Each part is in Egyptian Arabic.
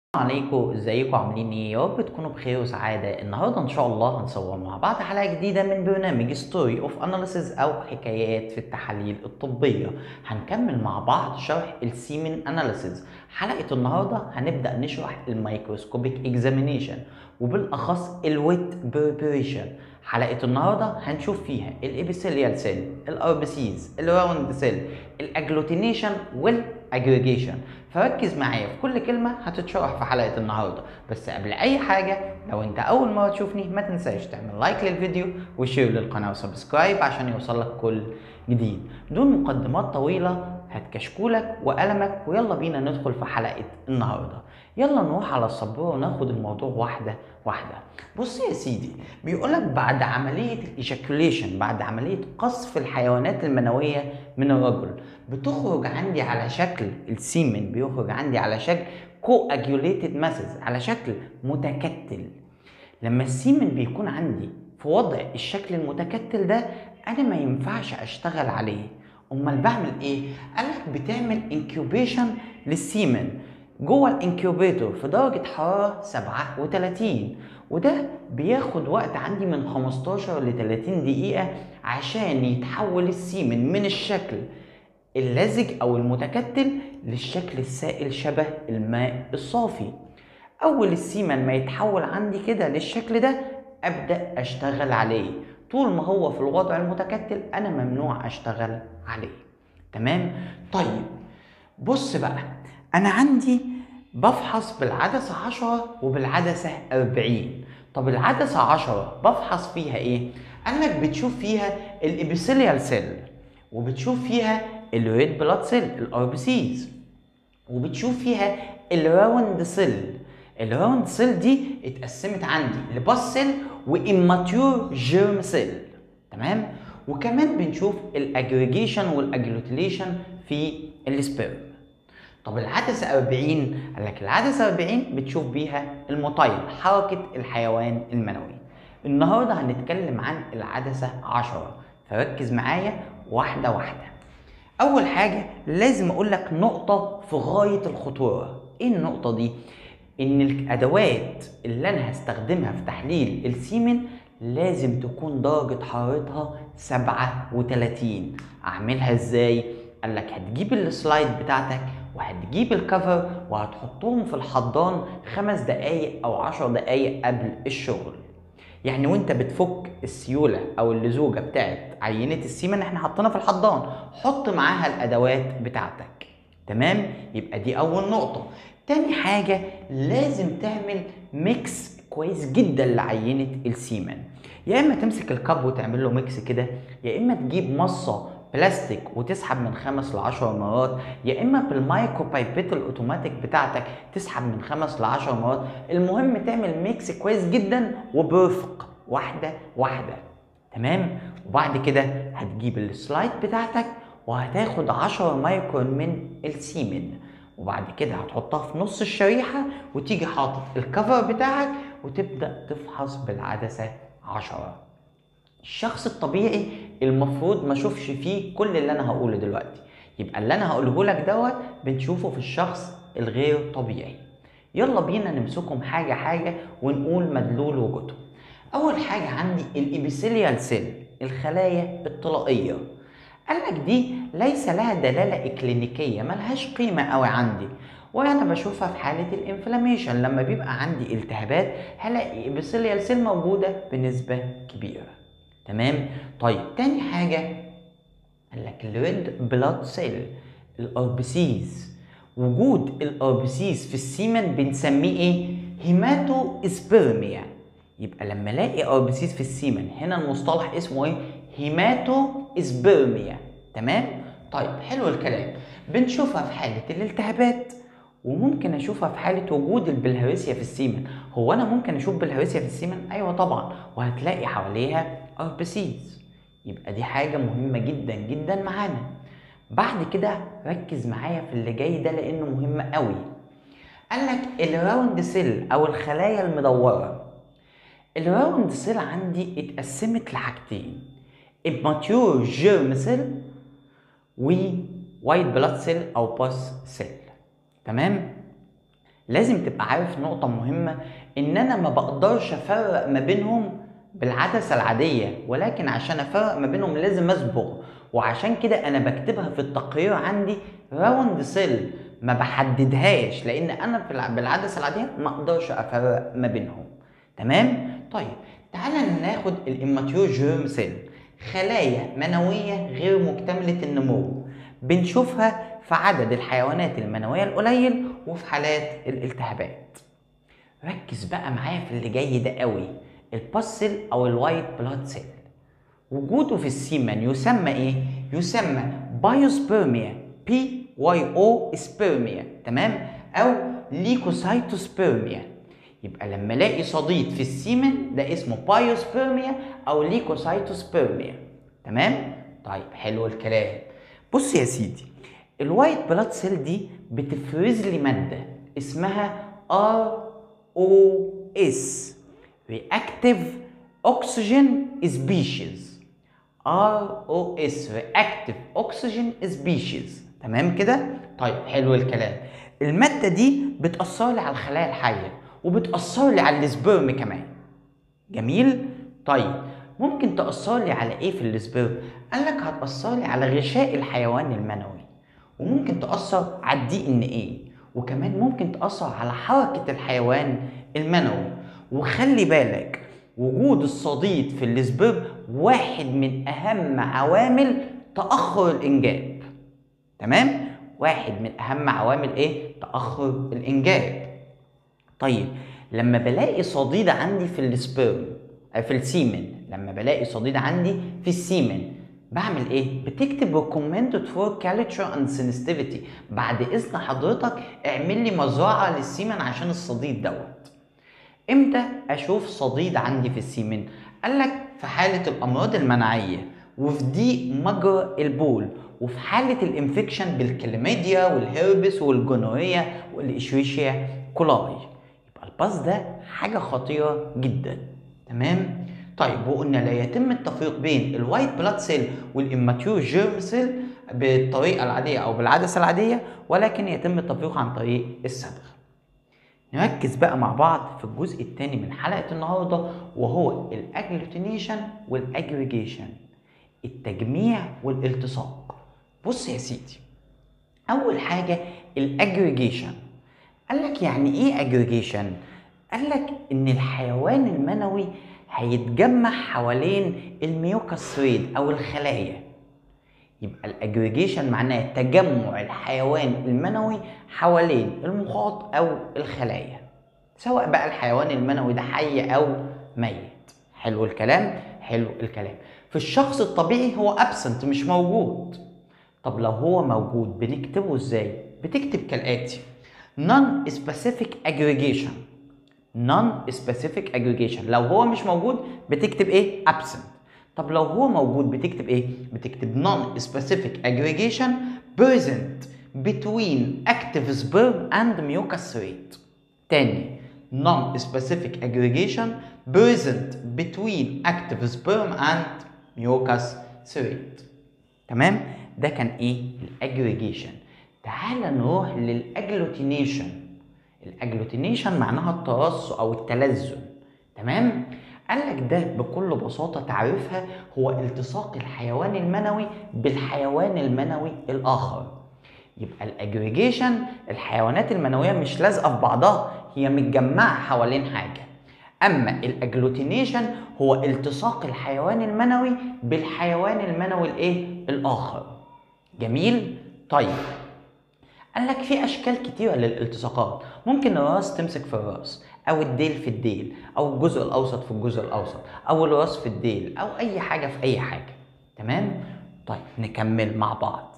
عليكم ازيكم عاملين ايه يا رب تكونوا بخير وسعاده النهارده ان شاء الله هنصور مع بعض حلقه جديده من برنامج ستوري اوف اناليسيز او حكايات في التحاليل الطبيه هنكمل مع بعض شرح السيمن اناليسيز حلقه النهارده هنبدا نشرح الميكروسكوبيك اكزامينيشن وبالاخص الويت بريبريشن حلقه النهارده هنشوف فيها الابيثيليال سيل الاربسيز الراوند سيل الاجلوتينيشن والاجريجيشن فركز معايا في كل كلمه هتتشرح في حلقه النهارده بس قبل اي حاجه لو انت اول مره تشوفني ما تنساش تعمل لايك للفيديو وشير للقناه وسبسكرايب عشان يوصلك كل جديد بدون مقدمات طويله هات كشكولك وقلمك ويلا بينا ندخل في حلقه النهارده يلا نروح على السبوره وناخد الموضوع واحده واحده بص يا سيدي بيقولك بعد عمليه الايجاكوليشن بعد عمليه قصف الحيوانات المنويه من الرجل بتخرج عندي على شكل السيمن بيخرج عندي على شكل كواجيوليتد ماسز على شكل متكتل لما السيمن بيكون عندي في وضع الشكل المتكتل ده انا ما ينفعش اشتغل عليه امال بعمل ايه قالك بتعمل انكيوبيشن للسيمن جوه الانكيوبيتور في درجة حرارة 37 وده بياخد وقت عندي من 15 ل 30 دقيقة عشان يتحول السيمن من الشكل اللزج او المتكتل للشكل السائل شبه الماء الصافي اول السيمن ما يتحول عندي كده للشكل ده ابدا اشتغل عليه طول ما هو في الوضع المتكتل انا ممنوع اشتغل عليه تمام طيب بص بقى انا عندي بفحص بالعدسة 10 وبالعدسة 40 طب العدسة 10 بفحص فيها ايه قال لك بتشوف فيها الابيثيليال سيل وبتشوف فيها الريد بلاد سيل الار بي سيز وبتشوف فيها الراوند سيل الراوند سيل دي اتقسمت عندي لباس سيل واماتيور جيرم سيل تمام وكمان بنشوف الاجريجيشن والاجلوتيليشن في السبيرم طب العدسة 40 قال لك العدسة 40 بتشوف بيها المطيل حركة الحيوان المنوي النهارده هنتكلم عن العدسة 10 فركز معايا واحدة واحدة أول حاجة لازم أقول لك نقطة في غاية الخطورة إيه النقطة دي؟ إن الأدوات اللي أنا هستخدمها في تحليل السيمن لازم تكون درجة حرارتها 37 أعملها إزاي؟ قال لك هتجيب السلايد بتاعتك وهتجيب الكفر وهتحطهم في الحضان خمس دقايق او عشر دقايق قبل الشغل يعني وانت بتفك السيوله او اللزوجه بتاعت عينه السيمن احنا حاطينها في الحضان حط معاها الادوات بتاعتك تمام يبقى دي اول نقطه تاني حاجه لازم تعمل ميكس كويس جدا لعينه السيمن يا اما تمسك الكب وتعمل له ميكس كده يا اما تجيب مصه بلاستيك وتسحب من خمس لعشر مرات يا اما بالمايكرو بايبيت الاوتوماتيك بتاعتك تسحب من خمس لعشر مرات المهم تعمل ميكس كويس جدا وبرفق واحده واحده تمام وبعد كده هتجيب السلايد بتاعتك وهتاخد 10 مايكرون من السيمن وبعد كده هتحطها في نص الشريحه وتيجي حاطط الكفر بتاعك وتبدا تفحص بالعدسه 10 الشخص الطبيعي المفروض ما اشوفش فيه كل اللي انا هقوله دلوقتي يبقى اللي انا هقوله لك دوت بنشوفه في الشخص الغير طبيعي يلا بينا نمسكهم حاجه حاجه ونقول مدلول وجودهم اول حاجه عندي الابيثيليال سيل الخلايا الطلائيه قالك دي ليس لها دلاله اكلينيكيه ملهاش قيمه قوي عندي وانا بشوفها في حاله الانفلاميشن لما بيبقى عندي التهابات هلاقي ابيثيليال سيل موجوده بنسبه كبيره تمام طيب تاني حاجه قال لك الريد بلاد سيل الاربسيز وجود الاربسيز في السيمن بنسميه ايه هيماتو اسبرميا يبقى لما الاقي اربسيز في السيمن هنا المصطلح اسمه ايه هيماتو اسبرميا تمام طيب حلو الكلام بنشوفها في حاله الالتهابات وممكن اشوفها في حاله وجود البلهارسيا في السيمن هو انا ممكن اشوف بلهارسيا في السيمن ايوه طبعا وهتلاقي حواليها اربسيز يبقى دي حاجه مهمه جدا جدا معانا بعد كده ركز معايا في اللي جاي ده لانه مهم قوي قال لك الراوند سيل او الخلايا المدوره الراوند سيل عندي اتقسمت لحاجتين immature germ سيل و وايت بلاد سيل او باس سيل تمام لازم تبقى عارف نقطة مهمة إن أنا ما بقدرش أفرق ما بينهم بالعدسة العادية ولكن عشان أفرق ما بينهم لازم أصبغ وعشان كده أنا بكتبها في التقرير عندي راوند سيل ما بحددهاش لأن أنا في الع- بالعدسة العادية ما أقدرش أفرق ما بينهم تمام؟ طيب تعالى ناخد الإماتيور جيرم سيل خلايا منوية غير مكتملة النمو بنشوفها في عدد الحيوانات المنوية القليل وفي حالات الالتهابات ركز بقى معايا في اللي جاي ده قوي الباسل او الوايت بلاد سيل وجوده في السيمن يسمى ايه يسمى بايوسبيرميا بي واي او سبيرميا تمام او ليكوسايتوسبيرميا يبقى لما الاقي صديد في السيمن ده اسمه بايوسبيرميا او ليكوسايتوسبيرميا تمام طيب حلو الكلام بص يا سيدي الوايت بلاد سيل دي بتفرز لي ماده اسمها ار او اس رياكتيف اوكسجين سبيشيز ار او اس رياكتيف اوكسجين سبيشيز تمام كده طيب حلو الكلام الماده دي بتاثر لي على الخلايا الحيه وبتاثر لي على السبرم كمان جميل طيب ممكن تاثر لي على ايه في السبرم قال لك هتاثر لي على غشاء الحيوان المنوي وممكن تاثر على الدي ان ايه وكمان ممكن تاثر على حركه الحيوان المنوي وخلي بالك وجود الصديد في السبرم واحد من اهم عوامل تاخر الانجاب تمام واحد من اهم عوامل ايه تاخر الانجاب طيب لما بلاقي صديد عندي في السبرم أو في السيمن لما بلاقي صديد عندي في السيمن بعمل ايه؟ بتكتب recommended for culture and sensitivity بعد اذن حضرتك اعمل لي مزرعه للسيمن عشان الصديد دوت. امتى اشوف صديد عندي في السيمن؟ قال لك في حاله الامراض المناعيه وفي ضيق مجرى البول وفي حاله الانفكشن بالكلاميديا والهربس والجونوريا والاشريشيا كولاي. يبقى الباص ده حاجه خطيره جدا تمام؟ طيب وقلنا لا يتم التفريق بين الوايت بلاد سيل والاماتيور جيرم سيل بالطريقه العاديه او بالعدسه العاديه ولكن يتم التفريق عن طريق الصدغ. نركز بقى مع بعض في الجزء الثاني من حلقه النهارده وهو الاجلوتينيشن والاجريجيشن التجميع والالتصاق. بص يا سيدي اول حاجه الاجريجيشن قال لك يعني ايه اجريجيشن؟ قال لك ان الحيوان المنوي هيتجمع حوالين الميوكاسويد او الخلايا يبقى الاجريجيشن معناه تجمع الحيوان المنوي حوالين المخاط او الخلايا سواء بقى الحيوان المنوي ده حي او ميت حلو الكلام حلو الكلام في الشخص الطبيعي هو ابسنت مش موجود طب لو هو موجود بنكتبه ازاي بتكتب كالاتي non specific aggregation non specific aggregation لو هو مش موجود بتكتب ايه absent طب لو هو موجود بتكتب ايه بتكتب non specific aggregation present between active sperm and mucus rate تاني non specific aggregation present between active sperm and mucus rate تمام ده كان ايه الاجريجيشن تعال نروح للاجلوتينيشن الاجلوتينيشن معناها الترص او التلزن تمام قال لك ده بكل بساطة تعريفها هو التصاق الحيوان المنوي بالحيوان المنوي الآخر يبقى الاجريجيشن الحيوانات المنوية مش لازقة في بعضها هي متجمعة حوالين حاجة أما الاجلوتينيشن هو التصاق الحيوان المنوي بالحيوان المنوي الإيه؟ الآخر جميل؟ طيب قال لك في اشكال كتيره للالتصاقات ممكن الراس تمسك في الراس او الديل في الديل او الجزء الاوسط في الجزء الاوسط او الراس في الديل او اي حاجه في اي حاجه تمام طيب نكمل مع بعض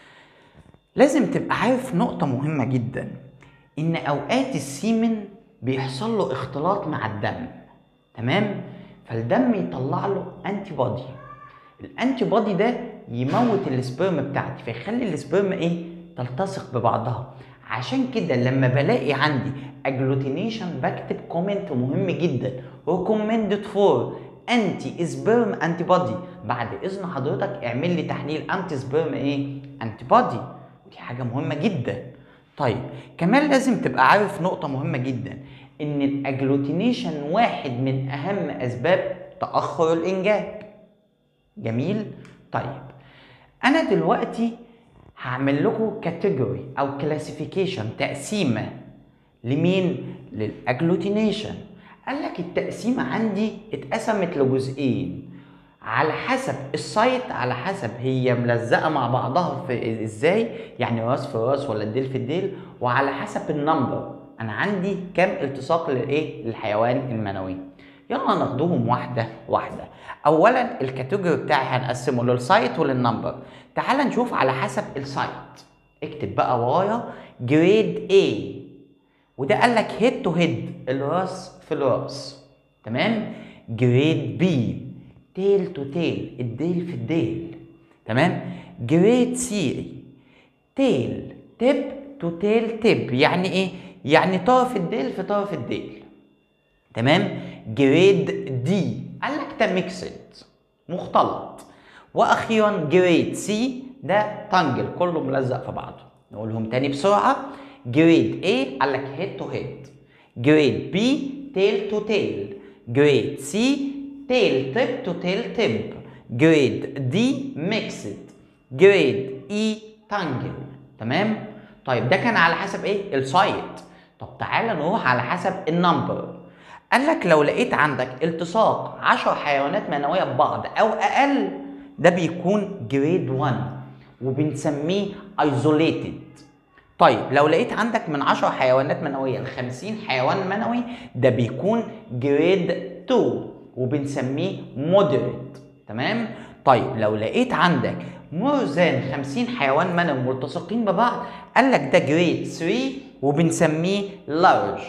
لازم تبقى عارف نقطه مهمه جدا ان اوقات السيمن بيحصل له اختلاط مع الدم تمام فالدم يطلع له انتي بودي الانتي بودي ده يموت السبرم بتاعتي فيخلي السبرم ايه تلتصق ببعضها عشان كده لما بلاقي عندي اجلوتينيشن بكتب كومنت مهم جدا recommended for انتي سبرم انتي بودي بعد اذن حضرتك اعمل لي تحليل انتي سبرم ايه انتي بودي ودي حاجه مهمه جدا طيب كمان لازم تبقى عارف نقطة مهمة جدا ان الاجلوتينيشن واحد من اهم اسباب تأخر الانجاب جميل طيب انا دلوقتي هعمل لكم كاتيجوري او كلاسيفيكيشن تقسيمه لمين للاجلوتينيشن قال لك التقسيمه عندي اتقسمت لجزئين على حسب السايت على حسب هي ملزقه مع بعضها في ازاي يعني راس في راس ولا الديل في الديل وعلى حسب النمبر انا عندي كام التصاق للايه للحيوان المنوي يلا ناخدهم واحده واحده اولا الكاتيجوري بتاعي هنقسمه للسايت وللنمبر تعال نشوف على حسب السايت اكتب بقى ورايا جريد A وده قال لك هيد تو هيد الراس في الراس تمام جريد بي تيل تو تيل الديل في الديل تمام جريد سي تيل تب تو تيل تب يعني ايه يعني طرف الديل في طرف الديل تمام جريد دي قال لك ده ميكسد مختلط واخيرا جريد سي ده تانجل كله ملزق في بعضه نقولهم تاني بسرعه جريد A قال لك هيد تو هيد جريد B تيل تو تيل جريد C تيل تب تو تيل تب جريد D ميكسد جريد E تانجل تمام طيب ده كان على حسب ايه السايت طب تعالى نروح على حسب النمبر قال لك لو لقيت عندك التصاق 10 حيوانات منويه ببعض او اقل ده بيكون جريد 1 وبنسميه ايزوليتد طيب لو لقيت عندك من 10 حيوانات منويه ل 50 حيوان منوي ده بيكون جريد 2 وبنسميه مودريت تمام طيب لو لقيت عندك مور ذان 50 حيوان منوي ملتصقين ببعض قال لك ده جريد 3 وبنسميه لارج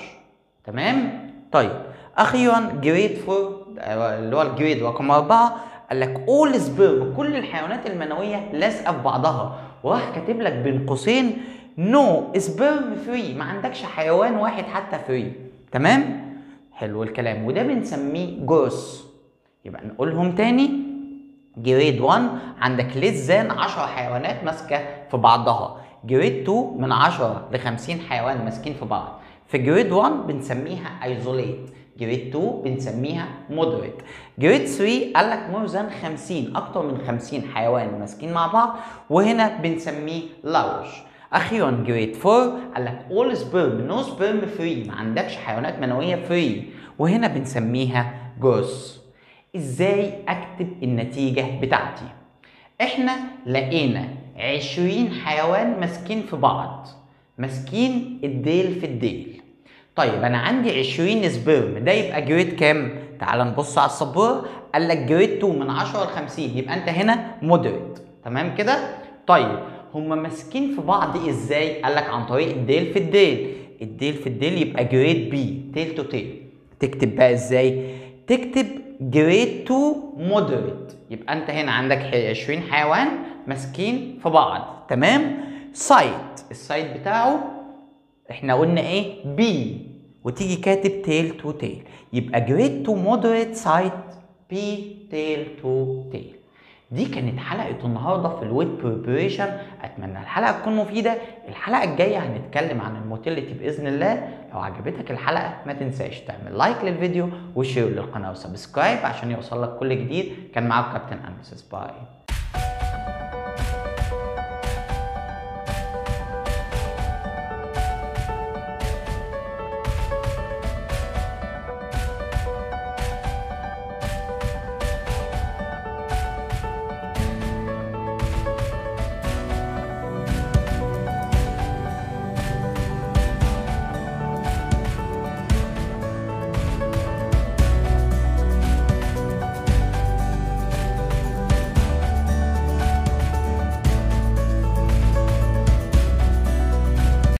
تمام طيب اخيرا جريد 4 اللي هو الجريد رقم 4 قال لك اول سبيرم كل الحيوانات المنويه لازقه في بعضها وراح كاتب لك بين قوسين نو سبيرم فري ما عندكش حيوان واحد حتى فري تمام حلو الكلام وده بنسميه جوس يبقى نقولهم تاني جريد 1 عندك لزان 10 حيوانات ماسكه في بعضها جريد 2 من 10 ل 50 حيوان ماسكين في بعض في جريد 1 بنسميها ايزوليت جريد 2 بنسميها مودريت جريد 3 قال لك مور ذان 50 اكتر من 50 حيوان ماسكين مع بعض وهنا بنسميه لارج اخيرا جريد 4 قال لك اول سبيرم نو سبيرم فري ما عندكش حيوانات منويه فري وهنا بنسميها جوس ازاي اكتب النتيجه بتاعتي احنا لقينا 20 حيوان ماسكين في بعض ماسكين الديل في الديل طيب انا عندي 20 سبيرم ده يبقى جريد كام تعال نبص على السبوره قال لك جريد 2 من 10 ل 50 يبقى انت هنا مودريت تمام كده طيب هما ماسكين في بعض ازاي قال لك عن طريق الديل في الديل الديل في الديل يبقى جريد بي تيل تو تيل تكتب بقى ازاي تكتب جريد 2 مودريت يبقى انت هنا عندك 20 حيوان ماسكين في بعض تمام سايت السايت بتاعه احنا قلنا ايه بي وتيجي كاتب تيل تو تيل يبقى جريد تو مودريت سايت بي تيل تو تيل دي كانت حلقة النهاردة في الويت بريبريشن أتمنى الحلقة تكون مفيدة الحلقة الجاية هنتكلم عن الموتيليتي بإذن الله لو عجبتك الحلقة ما تنساش تعمل لايك للفيديو وشير للقناة وسبسكرايب عشان يوصلك كل جديد كان معاك كابتن أنسس باي